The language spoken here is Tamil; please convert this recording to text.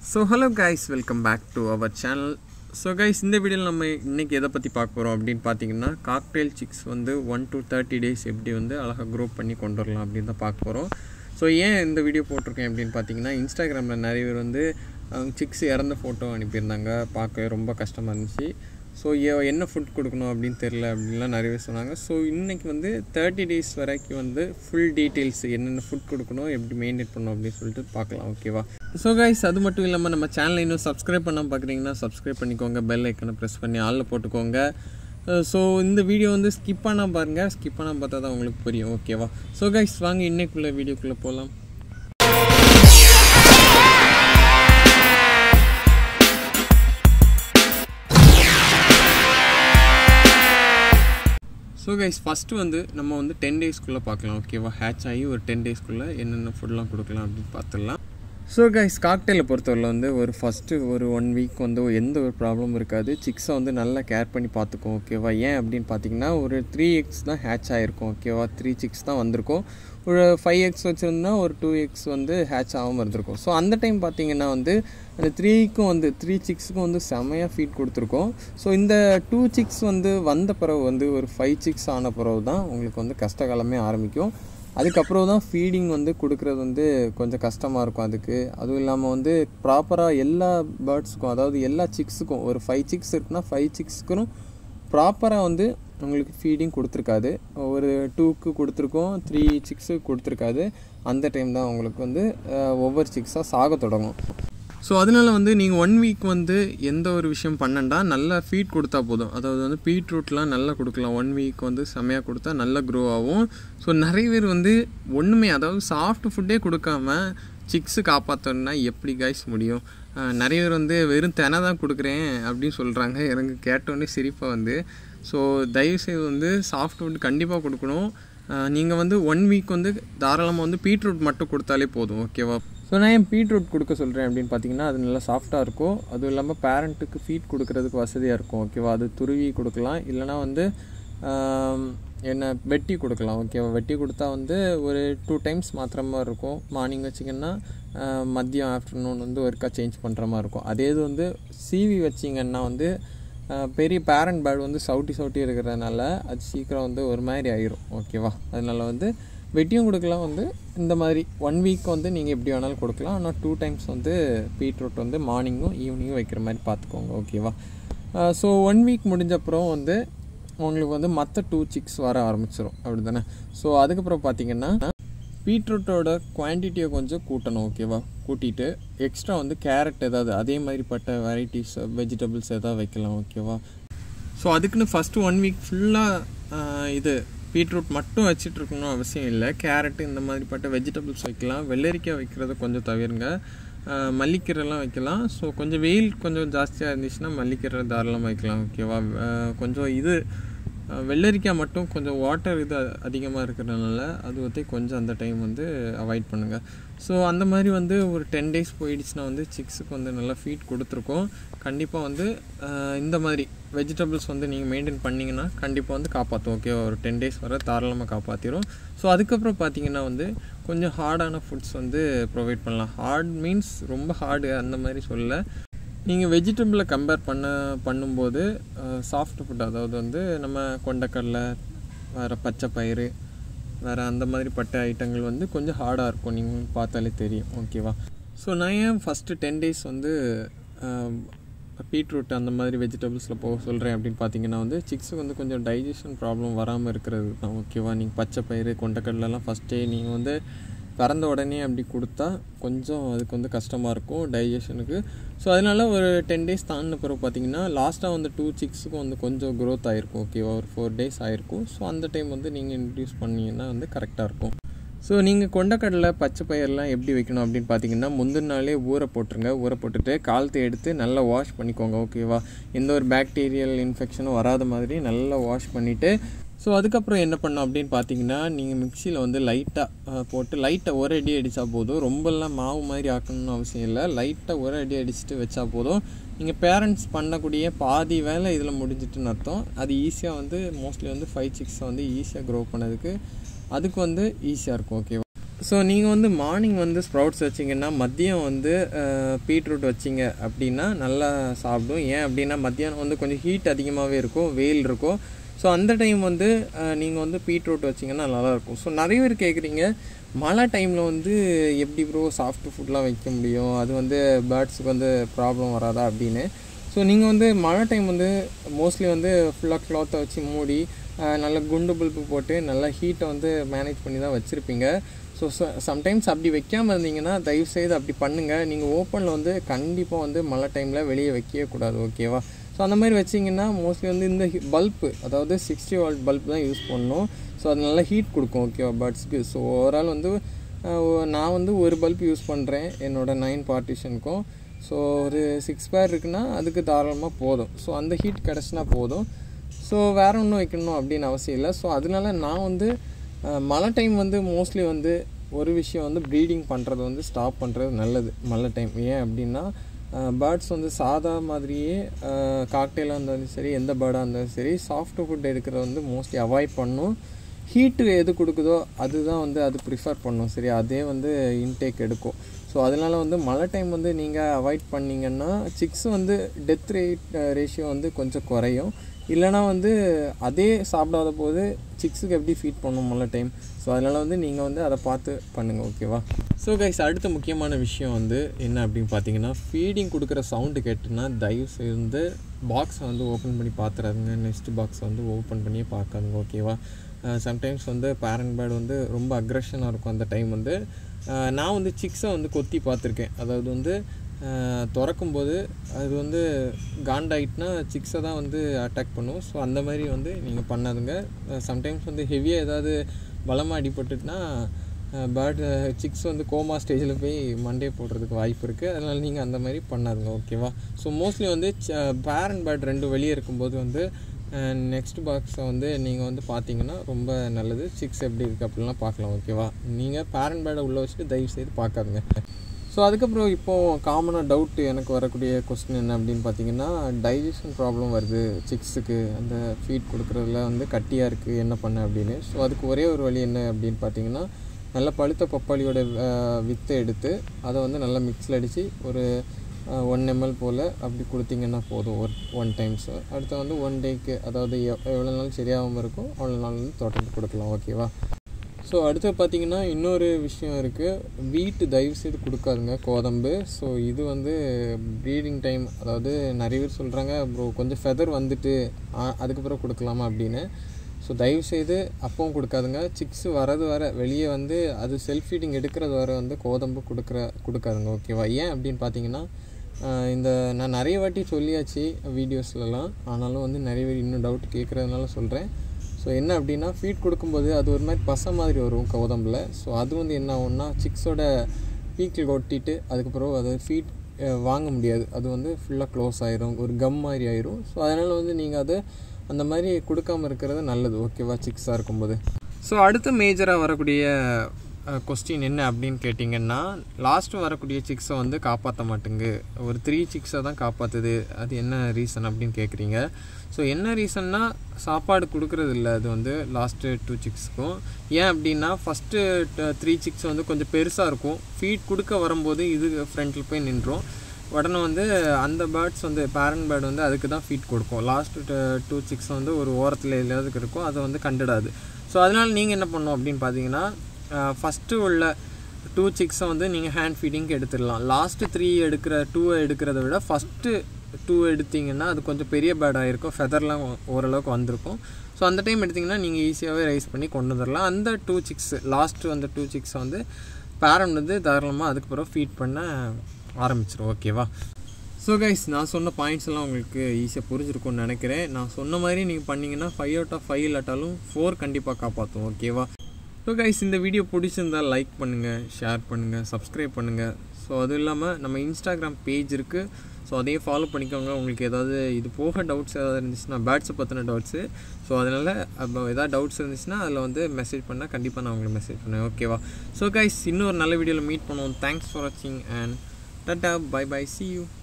so hello guys welcome back to our channel so guys இந்த வீடியோவில் நம்ம இன்றைக்கி எதை பற்றி பார்க்க போகிறோம் அப்படின்னு பார்த்தீங்கன்னா காக்டெயில் சிக்ஸ் வந்து ஒன் to தேர்ட்டி டேஸ் எப்படி வந்து அழகாக க்ரோ பண்ணி கொண்டு வரலாம் அப்படின்னு தான் பார்க்க போகிறோம் ஸோ ஏன் இந்த வீடியோ போட்டிருக்கேன் அப்படின்னு பார்த்தீங்கன்னா இன்ஸ்டாகிராமில் நிறைய பேர் வந்து சிக்ஸ் இறந்த ஃபோட்டோ அனுப்பியிருந்தாங்க பார்க்க ரொம்ப கஷ்டமாக இருந்துச்சு ஸோ என்ன ஃபுட் கொடுக்கணும் அப்படின்னு தெரில அப்படின்லாம் நிறைய பேர் சொன்னாங்க ஸோ இன்றைக்கி வந்து தேர்ட்டி டேஸ் வரைக்கும் வந்து ஃபுல் டீட்டெயில்ஸ் என்னென்ன ஃபுட் கொடுக்கணும் எப்படி மெயின்டைன் பண்ணணும் அப்படின்னு சொல்லிட்டு பார்க்கலாம் ஓகேவா ஸோ கைஸ் அது மட்டும் இல்லாமல் நம்ம சேனலை இன்னும் சப்ஸ்கிரைப் பண்ணால் பார்க்குறீங்கன்னா சப்ஸ்கிரைப் பண்ணிக்கோங்க பெல் ஐக்கனை ப்ரெஸ் பண்ணி ஆளில் போட்டுக்கோங்க ஸோ இந்த வீடியோ வந்து ஸ்கிப் பண்ணால் பாருங்கள் ஸ்கிப் பண்ணால் பார்த்தா தான் உங்களுக்கு புரியும் ஓகேவா ஸோ கைஸ் வாங்க இன்னைக்குள்ளே வீடியோக்குள்ளே போகலாம் ஸோ கைஸ் ஃபஸ்ட்டு வந்து நம்ம வந்து டென் டேஸ்க்குள்ளே பார்க்கலாம் ஓகேவா ஹேட்ச் ஆகி ஒரு டென் டேஸ்க்குள்ளே என்னென்ன ஃபுட்லாம் கொடுக்கலாம் அப்படின்னு பார்த்துடலாம் ஸோ கைஸ் காக்டெயிலை பொறுத்தவரை வந்து ஒரு ஃபஸ்ட்டு ஒரு ஒன் வீக் வந்து எந்த ஒரு ப்ராப்ளமும் இருக்காது சிக்ஸை வந்து நல்லா கேர் பண்ணி பார்த்துக்கும் ஓகேவா ஏன் அப்படின்னு பார்த்தீங்கன்னா ஒரு த்ரீ எக்ஸ் தான் ஹேட்ச் ஆகிருக்கும் ஓகேவா த்ரீ சிக்ஸ் தான் வந்திருக்கும் ஒரு ஃபைவ் எக்ஸ் வச்சுருந்தா ஒரு டூ எக்ஸ் வந்து ஹேட்ச் ஆகாமல் இருந்திருக்கும் ஸோ அந்த டைம் பார்த்தீங்கன்னா வந்து அந்த த்ரீக்கும் வந்து த்ரீ சிக்ஸுக்கும் வந்து செமையாக ஃபீட் கொடுத்துருக்கோம் ஸோ இந்த டூ சிக்ஸ் வந்து வந்த பிறகு வந்து ஒரு ஃபைவ் சிக்ஸ் ஆன பிறகு தான் உங்களுக்கு வந்து கஷ்டகாலமே ஆரம்பிக்கும் அதுக்கப்புறம் தான் ஃபீடிங் வந்து கொடுக்குறது வந்து கொஞ்சம் கஷ்டமாக இருக்கும் அதுக்கு அதுவும் இல்லாமல் வந்து ப்ராப்பராக எல்லா பேர்ட்ஸுக்கும் அதாவது எல்லா சிக்ஸுக்கும் ஒரு ஃபைவ் சிக்ஸ் இருக்குன்னா ஃபைவ் சிக்ஸ்க்கும் ப்ராப்பராக வந்து உங்களுக்கு ஃபீடிங் கொடுத்துருக்காது ஒரு டூக்கு கொடுத்துருக்கோம் த்ரீ சிக்ஸுக்கு கொடுத்துருக்காது அந்த டைம் தான் உங்களுக்கு வந்து ஒவ்வொரு சிக்ஸாக சாக தொடங்கும் ஸோ அதனால வந்து நீங்கள் ஒன் வீக் வந்து எந்த ஒரு விஷயம் பண்ணண்டா நல்லா ஃபீட் கொடுத்தா போதும் அதாவது வந்து பீட்ரூட்லாம் நல்லா கொடுக்கலாம் ஒன் வீக் வந்து செம்மையாக கொடுத்தா நல்லா க்ரோ ஆகும் ஸோ நிறைய பேர் வந்து ஒன்றுமே அதாவது சாஃப்ட் ஃபுட்டே கொடுக்காம சிக்ஸு காப்பாற்றணும்னா எப்படி கைஸ் முடியும் நிறைய பேர் வந்து வெறும் தெனை தான் கொடுக்குறேன் அப்படின்னு சொல்கிறாங்க எனக்கு கேட்டோடனே சிரிப்பாக வந்து ஸோ தயவுசெய்து வந்து சாஃப்ட் ஃபுட் கண்டிப்பாக கொடுக்கணும் நீங்கள் வந்து ஒன் வீக் வந்து தாராளமாக வந்து பீட்ரூட் மட்டும் கொடுத்தாலே போதும் ஓகேவா ஸோ நான் ஏன் பீட்ரூட் கொடுக்க சொல்கிறேன் அப்படின்னு பார்த்தீங்கன்னா அது நல்லா சாஃப்டாக இருக்கும் அதுவும் இல்லாமல் பேரண்ட்டுக்கு ஃபீட் கொடுக்கறதுக்கு வசதியாக இருக்கும் ஓகேவா அது துருவி கொடுக்கலாம் இல்லைனா வந்து என்ன வெட்டி கொடுக்கலாம் ஓகேவா வெட்டி கொடுத்தா வந்து ஒரு டூ டைம்ஸ் மாத்திர மாதிரி இருக்கும் மார்னிங் வச்சிங்கன்னா மதியம் ஆஃப்டர்நூன் வந்து ஒருக்கா சேஞ்ச் பண்ணுற மாதிரி இருக்கும் அதே இது வந்து சிவி வச்சிங்கன்னா வந்து பெரிய பேரண்ட் பேர்டு வந்து சவுட்டி சவுட்டி இருக்கிறதுனால அது சீக்கிரம் வந்து ஒரு மாதிரி ஆயிரும் ஓகேவா அதனால் வந்து வெட்டியும் கொடுக்கலாம் வந்து இந்த மாதிரி ஒன் வீக் வந்து நீங்கள் எப்படி வேணாலும் கொடுக்கலாம் ஆனால் டூ டைம்ஸ் வந்து பீட்ரூட் வந்து மார்னிங்கும் ஈவினிங்கும் வைக்கிற மாதிரி பார்த்துக்கோங்க ஓகேவா ஸோ ஒன் வீக் முடிஞ்சப்புறம் வந்து உங்களுக்கு வந்து மற்ற டூ சிக்ஸ் வர ஆரம்பிச்சிடும் அப்படி தானே ஸோ அதுக்கப்புறம் பார்த்தீங்கன்னா பீட்ரூட்டோட குவான்டிட்டியை கொஞ்சம் கூட்டணும் ஓகேவா கூட்டிகிட்டு எக்ஸ்ட்ரா வந்து கேரட் ஏதாவது அதே மாதிரிப்பட்ட வெரைட்டிஸ் வெஜிடபிள்ஸ் எதாவது வைக்கலாம் ஓகேவா ஸோ அதுக்குன்னு ஃபஸ்ட்டு ஒன் வீக் ஃபுல்லாக இது பீட்ரூட் மட்டும் வச்சுட்டு இருக்கணும் அவசியம் இல்லை கேரட்டு இந்த மாதிரிப்பட்ட வெஜிடபிள்ஸ் வைக்கலாம் வெள்ளரிக்காய் வைக்கிறத கொஞ்சம் தவிருங்க மல்லிக்கீரைலாம் வைக்கலாம் ஸோ கொஞ்சம் வெயில் கொஞ்சம் ஜாஸ்தியாக இருந்துச்சுன்னா மல்லிக்கீரை தாராளமாக வைக்கலாம் ஓகேவா கொஞ்சம் இது வெள்ளரிக்காய் மட்டும் கொஞ்சம் வாட்டர் இது அதிகமாக இருக்கிறதுனால அது வந்து கொஞ்சம் அந்த டைம் வந்து அவாய்ட் பண்ணுங்கள் ஸோ அந்த மாதிரி வந்து ஒரு டென் டேஸ் போயிடுச்சுன்னா வந்து சிக்ஸுக்கு வந்து நல்லா ஃபீட் கொடுத்துருக்கோம் கண்டிப்பாக வந்து இந்த மாதிரி வெஜிடபிள்ஸ் வந்து நீங்கள் மெயின்டைன் பண்ணிங்கன்னா கண்டிப்பாக வந்து காப்பாற்றும் ஓகே ஒரு டென் டேஸ் வர தாராளமாக காப்பாற்றிடும் ஸோ அதுக்கப்புறம் பார்த்தீங்கன்னா வந்து கொஞ்சம் ஹார்டான ஃபுட்ஸ் வந்து ப்ரொவைட் பண்ணலாம் ஹார்ட் மீன்ஸ் ரொம்ப ஹார்டு அந்த மாதிரி சொல்ல நீங்கள் வெஜிடபிளை கம்பேர் பண்ண பண்ணும்போது சாஃப்ட் ஃபுட் அதாவது வந்து நம்ம கொண்டக்கடலை வேறு பச்சை பயிறு வேறு அந்த மாதிரி பட்ட ஐட்டங்கள் வந்து கொஞ்சம் ஹார்டாக இருக்கும் நீங்கள் பார்த்தாலே தெரியும் ஓகேவா ஸோ நான் ஏன் ஃபஸ்ட்டு டென் டேஸ் வந்து பீட்ரூட் அந்த மாதிரி வெஜிடபிள்ஸில் போக சொல்கிறேன் அப்படின்னு பார்த்தீங்கன்னா வந்து சிக்ஸுக்கு வந்து கொஞ்சம் டைஜஷன் ப்ராப்ளம் வராமல் இருக்கிறது தான் ஓகேவா நீங்கள் பச்சை பயிறு கொண்டக்கடலெலாம் ஃபஸ்ட்டே நீங்கள் வந்து பிறந்த உடனே அப்படி கொடுத்தா கொஞ்சம் அதுக்கு வந்து கஷ்டமாக இருக்கும் டைஜஷனுக்கு ஸோ அதனால் ஒரு டென் டேஸ் தாண்டின பிறகு பார்த்தீங்கன்னா லாஸ்ட்டாக வந்து டூ சிக்ஸுக்கும் வந்து கொஞ்சம் க்ரோத் ஆகிருக்கும் ஓகேவா ஒரு ஃபோர் டேஸ் ஆகிருக்கும் ஸோ அந்த டைம் வந்து நீங்கள் இன்ட்ரடியூஸ் பண்ணிங்கன்னா வந்து கரெக்டாக இருக்கும் ஸோ நீங்கள் கொண்டக்கடலை பச்சை பயிரெலாம் எப்படி வைக்கணும் அப்படின்னு பார்த்தீங்கன்னா முந்தின நாளே ஊற போட்டுருங்க ஊற போட்டுட்டு காலத்தை எடுத்து நல்லா வாஷ் பண்ணிக்கோங்க ஓகேவா எந்த ஒரு பாக்டீரியல் இன்ஃபெக்ஷனும் வராத மாதிரி நல்லா வாஷ் பண்ணிவிட்டு ஸோ அதுக்கப்புறம் என்ன பண்ணோம் அப்படின்னு பார்த்தீங்கன்னா நீங்கள் மிக்சியில் வந்து லைட்டாக போட்டு லைட்டாக ஒரு அடி அடித்தா போதும் ரொம்பலாம் மாவு மாதிரி ஆக்கணும்னு அவசியம் இல்லை லைட்டாக ஒரு அடி அடிச்சுட்டு வச்சா போதும் நீங்கள் பேரண்ட்ஸ் பண்ணக்கூடிய பாதி வேலை இதில் முடிஞ்சிட்டுன்னு அர்த்தம் அது ஈஸியாக வந்து மோஸ்ட்லி வந்து ஃபைவ் சிக்ஸை வந்து ஈஸியாக க்ரோ பண்ணதுக்கு அதுக்கு வந்து ஈஸியாக இருக்கும் ஓகேவா ஸோ நீங்கள் வந்து மார்னிங் வந்து ஸ்ப்ரவுட்ஸ் வச்சிங்கன்னா மதியம் வந்து பீட்ரூட் வச்சிங்க அப்படின்னா நல்லா சாப்பிடும் ஏன் அப்படின்னா மத்தியானம் வந்து கொஞ்சம் ஹீட் அதிகமாகவே இருக்கும் வெயில் இருக்கும் ஸோ அந்த டைம் வந்து நீங்கள் வந்து பீட்ரூட் வச்சிங்கன்னா நல்லாயிருக்கும் ஸோ நிறைய பேர் கேட்குறீங்க மழை டைமில் வந்து எப்படி ப்ரோ சாஃப்ட் ஃபுட்லாம் வைக்க முடியும் அது வந்து பேர்ட்ஸுக்கு வந்து ப்ராப்ளம் வராதா அப்படின்னு ஸோ நீங்கள் வந்து மழை டைம் வந்து மோஸ்ட்லி வந்து ஃபுல்லாக க்ளாத்தை வச்சு மூடி நல்ல குண்டு பல்பு போட்டு நல்லா ஹீட்டை வந்து மேனேஜ் பண்ணி தான் வச்சுருப்பீங்க ஸோ சம்டைம்ஸ் அப்படி வைக்காமல் இருந்தீங்கன்னா தயவுசெய்து அப்படி பண்ணுங்கள் நீங்கள் ஓப்பனில் வந்து கண்டிப்பாக வந்து மழை டைமில் வெளியே வைக்கவே கூடாது ஓகேவா ஸோ அந்த மாதிரி வச்சிங்கன்னா மோஸ்ட்லி வந்து இந்த பல்ப்பு அதாவது சிக்ஸ்டி வால்ட் பல்ப் தான் யூஸ் பண்ணணும் ஸோ அது நல்லா ஹீட் கொடுக்கும் ஓகேவா பேர்ட்ஸ்க்கு ஸோ ஓவரால் வந்து நான் வந்து ஒரு பல்ப் யூஸ் பண்ணுறேன் என்னோடய நைன் பார்ட்டிஷனுக்கும் ஸோ ஒரு சிக்ஸ் பேர் இருக்குன்னா அதுக்கு தாராளமாக போதும் ஸோ அந்த ஹீட் கிடச்சினா போதும் ஸோ வேறு ஒன்றும் வைக்கணும் அப்படின்னு அவசியம் இல்லை ஸோ அதனால நான் வந்து மழை டைம் வந்து மோஸ்ட்லி வந்து ஒரு விஷயம் வந்து ப்ரீடிங் பண்ணுறது வந்து ஸ்டாப் பண்ணுறது நல்லது மழை டைம் ஏன் அப்படின்னா பேர்ட்ஸ் வந்து சாதா மாதிரியே காக்டெயிலாக இருந்தாலும் சரி எந்த பேர்டாக இருந்தாலும் சரி சாஃப்ட் ஃபுட் எடுக்கிறத வந்து மோஸ்ட்லி அவாய்ட் பண்ணும் ஹீட்டு எது கொடுக்குதோ அதுதான் வந்து அது ப்ரிஃபர் பண்ணும் சரி அதே வந்து இன்டேக் எடுக்கும் ஸோ அதனால் வந்து மழை டைம் வந்து நீங்கள் அவாய்ட் பண்ணிங்கன்னா சிக்ஸ் வந்து டெத் ரேட் ரேஷியோ வந்து கொஞ்சம் குறையும் இல்லைனா வந்து அதே சாப்பிடாத போது சிக்ஸுக்கு எப்படி ஃபீட் பண்ணும் மழை டைம் ஸோ அதனால் வந்து நீங்கள் வந்து அதை பார்த்து பண்ணுங்கள் ஓகேவா ஸோ கைஸ் அடுத்த முக்கியமான விஷயம் வந்து என்ன அப்படின்னு பார்த்தீங்கன்னா ஃபீடிங் கொடுக்குற சவுண்டு கேட்டுன்னா தயவு செய்து பாக்ஸை வந்து ஓப்பன் பண்ணி பார்த்துறாதுங்க நெக்ஸ்ட் பாக்ஸை வந்து ஓப்பன் பண்ணியே பார்க்காதுங்க ஓகேவா சம்டைம்ஸ் வந்து பேரண்ட் பேர்டு வந்து ரொம்ப அக்ரெஷனாக இருக்கும் அந்த டைம் வந்து நான் வந்து சிக்ஸை வந்து கொத்தி பார்த்துருக்கேன் அதாவது வந்து திறக்கும்போது அது வந்து காண்டாயிட்னா சிக்ஸை தான் வந்து அட்டாக் பண்ணும் ஸோ அந்த மாதிரி வந்து நீங்கள் பண்ணாதுங்க சம்டைம்ஸ் வந்து ஹெவியாக ஏதாவது பலமாக அடிபட்டுட்டுனா பேர்ட் சிக்ஸ் வந்து கோமா ஸ்டேஜில் போய் மண்டே போடுறதுக்கு வாய்ப்பு இருக்குது அதனால் நீங்கள் அந்த மாதிரி பண்ணாதுங்க ஓகேவா ஸோ மோஸ்ட்லி வந்து பேரண்ட் பேர்ட் ரெண்டு வெளியே இருக்கும்போது வந்து நெக்ஸ்ட் பாக்ஸை வந்து நீங்கள் வந்து பார்த்தீங்கன்னா ரொம்ப நல்லது சிக்ஸ் எப்படி இருக்குது அப்படிலாம் பார்க்கலாம் ஓகேவா நீங்கள் பேரண்ட் பேர்டை உள்ளே வச்சுட்டு தயவு செய்து பார்க்காதுங்க ஸோ அதுக்கப்புறம் இப்போது காமனாக டவுட் எனக்கு வரக்கூடிய கொஸ்டின் என்ன அப்படின்னு பார்த்தீங்கன்னா டைஜஷன் ப்ராப்ளம் வருது சிக்ஸுக்கு அந்த ஃபீட் கொடுக்குறதுல வந்து கட்டியாக இருக்குது என்ன பண்ண அப்படின்னு ஸோ அதுக்கு ஒரே ஒரு வழி என்ன அப்படின்னு பார்த்தீங்கன்னா நல்ல பழுத்த பப்பாளியோட வித்தை எடுத்து அதை வந்து நல்லா மிக்ஸில் அடித்து ஒரு ஒன் எம்எல் போல் அப்படி கொடுத்தீங்கன்னா போதும் ஒரு ஒன் டைம்ஸ் அடுத்து வந்து ஒன் டேக்கு அதாவது எவ்வளோ நாள் சரியாகாமல் இருக்கும் அவ்வளோ நாள் வந்து தொடர்ந்து கொடுக்கலாம் ஓகேவா ஸோ அடுத்து பார்த்தீங்கன்னா இன்னொரு விஷயம் இருக்குது வீட்டு தயவு செய்து கொடுக்காதுங்க கோதம்பு ஸோ இது வந்து ப்ரீடிங் டைம் அதாவது நிறைய பேர் சொல்கிறாங்க ப்ரோ கொஞ்சம் ஃபெதர் வந்துட்டு அதுக்கப்புறம் கொடுக்கலாமா அப்படின்னு ஸோ தயவுசெய்து அப்பவும் கொடுக்காதுங்க சிக்ஸ் வரது வர வெளியே வந்து அது செல்ஃப் ஃபீடிங் எடுக்கிறது வர வந்து கோதம்பு கொடுக்குற கொடுக்காதுங்க ஓகேவா ஏன் அப்படின்னு பார்த்தீங்கன்னா இந்த நான் நிறைய வாட்டி சொல்லியாச்சு வீடியோஸ்லலாம் ஆனாலும் வந்து நிறைய பேர் இன்னும் டவுட் கேட்குறதுனால சொல்கிறேன் ஸோ என்ன அப்படின்னா ஃபீட் கொடுக்கும்போது அது ஒரு மாதிரி பசை மாதிரி வரும் கோதம்பில் ஸோ அது வந்து என்ன ஆகும்னா சிக்ஸோட பீக்கில் ஒட்டிட்டு அதுக்கப்புறம் அது ஃபீட் வாங்க முடியாது அது வந்து ஃபுல்லாக க்ளோஸ் ஆயிரும் ஒரு கம் மாதிரி ஆயிரும் ஸோ அதனால் வந்து நீங்கள் அதை அந்த மாதிரி கொடுக்காம இருக்கிறது நல்லது ஓகேவா சிக்ஸாக இருக்கும்போது ஸோ அடுத்து மேஜராக வரக்கூடிய கொஸ்டின் என்ன அப்படின்னு கேட்டிங்கன்னா லாஸ்ட்டு வரக்கூடிய சிக்ஸை வந்து காப்பாற்ற மாட்டேங்கு ஒரு த்ரீ சிக்ஸை தான் காப்பாற்றுது அது என்ன ரீசன் அப்படின்னு கேட்குறீங்க ஸோ என்ன ரீசன்னா சாப்பாடு கொடுக்குறது இல்லை அது வந்து லாஸ்ட்டு டூ சிக்ஸ்க்கும் ஏன் அப்படின்னா ஃபஸ்ட்டு த்ரீ சிக்ஸ் வந்து கொஞ்சம் பெருசாக இருக்கும் ஃபீட் கொடுக்க வரும்போது இது ஃப்ரண்ட்டில் போய் நின்றோம் உடனே வந்து அந்த பேர்ட்ஸ் வந்து பேரண்ட் பேர்டு வந்து அதுக்கு தான் ஃபீட் கொடுக்கும் லாஸ்ட்டு டூ சிக்ஸ் வந்து ஒரு ஓரத்தில் எல்லாத்துக்கு இருக்கும் அதை வந்து கண்டுடாது ஸோ அதனால் நீங்கள் என்ன பண்ணணும் அப்படின்னு பார்த்தீங்கன்னா ஃபஸ்ட்டு உள்ள டூ சிக்ஸை வந்து நீங்கள் ஹேண்ட் ஃபீடிங்க்கு எடுத்துடலாம் லாஸ்ட்டு த்ரீ எடுக்கிற டூவை எடுக்கிறத விட ஃபஸ்ட்டு டூ எடுத்திங்கன்னா அது கொஞ்சம் பெரிய பேர்டாக இருக்கும் ஃபெதர்லாம் ஓரளவுக்கு வந்திருக்கும் ஸோ அந்த டைம் எடுத்திங்கன்னா நீங்கள் ஈஸியாகவே ரைஸ் பண்ணி கொண்டு வந்துடலாம் அந்த டூ சிக்ஸ் லாஸ்ட்டு அந்த டூ சிக்ஸை வந்து பேரண்ட் வந்து தாராளமாக அதுக்கு பிறகு ஃபீட் பண்ண ஆரம்பிச்சிடும் ஓகேவா ஸோ கைஸ் நான் சொன்ன பாயிண்ட்ஸ் எல்லாம் உங்களுக்கு ஈஸியாக புரிஞ்சிருக்கும்னு நினைக்கிறேன் நான் சொன்ன மாதிரி நீங்கள் பண்ணிங்கன்னா ஃபைவ் அவுட் ஆஃப் ஃபைவ் இல்லாட்டாலும் ஃபோர் கண்டிப்பாக காப்பாற்றும் ஓகேவா ஸோ கைஸ் இந்த வீடியோ பிடிச்சிருந்தால் லைக் பண்ணுங்கள் ஷேர் பண்ணுங்கள் சப்ஸ்கிரைப் பண்ணுங்கள் ஸோ அதுவும் இல்லாமல் நம்ம இன்ஸ்டாகிராம் பேஜ் இருக்குது ஸோ அதையும் ஃபாலோ பண்ணிக்கோங்க உங்களுக்கு ஏதாவது இது போக டவுட்ஸ் ஏதாவது இருந்துச்சுன்னா பேட்ஸை பற்றின டவுட்ஸு ஸோ அதனால் அப்போ ஏதாவது டவுட்ஸ் இருந்துச்சுன்னா அதில் வந்து மெசேஜ் பண்ணால் கண்டிப்பாக நான் உங்களுக்கு மெசேஜ் பண்ணுவேன் ஓகேவா ஸோ கைஸ் இன்னொரு நல்ல வீடியோவில் மீட் பண்ணுவோம் தேங்க்ஸ் ஃபார் வாட்சிங் அண்ட் டாட்டா பை பை சி யூ